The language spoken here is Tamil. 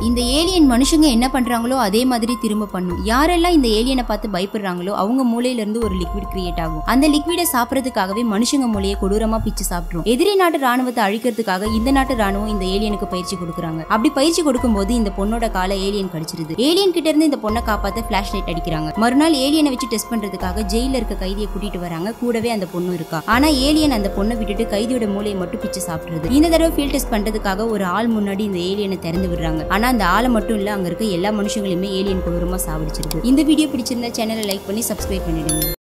இந்த ஏலியன் மனுஷங்க என்ன பண்றாங்களோ அதே மாதிரி திரும்ப பண்ணும் யாரெல்லாம் இந்த ஏலியனை பார்த்து பயப்படுறாங்களோ அவங்க மூளையில இருந்து ஒரு லிக்விட் கிரியேட் ஆகும் அந்த லிக்விடை சாப்பிடறதுக்காகவே மனுஷங்க மூளையை கொடூரமா பிச்சு சாப்பிட்ரும் எதிரி நாட்டு ராணுவத்தை அழிக்கிறதுக்காக இந்த நாட்டு ராணுவம் இந்த ஏலியனுக்கு பயிற்சி கொடுக்குறாங்க அப்படி பயிற்சி கொடுக்கும்போது இந்த பொண்ணோட காலை ஏலியன் கடிச்சிருது ஏலியன் கிட்ட இருந்து இந்த பொண்ணை காப்பாத்த பிளாஷ் லைட் அடிக்கிறாங்க மறுநாள் ஏலியனை வச்சு டெஸ்ட் பண்றதுக்காக ஜெயில இருக்க கைதியை கூட்டிட்டு வராங்க கூடவே அந்த பொண்ணும் இருக்கா ஆனா ஏலியன் அந்த பொண்ணை விட்டுட்டு கைதியோட மூளையை மட்டும் பிச்சு சாப்பிடுறது இந்த தடவை ஃபீல்ட் டெஸ்ட் பண்றதுக்காக ஒரு ஆள் முன்னாடி இந்த ஏலியனை திறந்து விடுறாங்க ஆனா அந்த ஆளை மட்டும் இல்ல அங்க இருக்க எல்லா மனுஷங்களையுமே ஏலியன் கொடூரமா சாவடிச்சிருக்கு இந்த வீடியோ பிடிச்சிருந்தா சேனலை லைக் பண்ணி சப்ஸ்கிரைப் பண்ணிடுங்க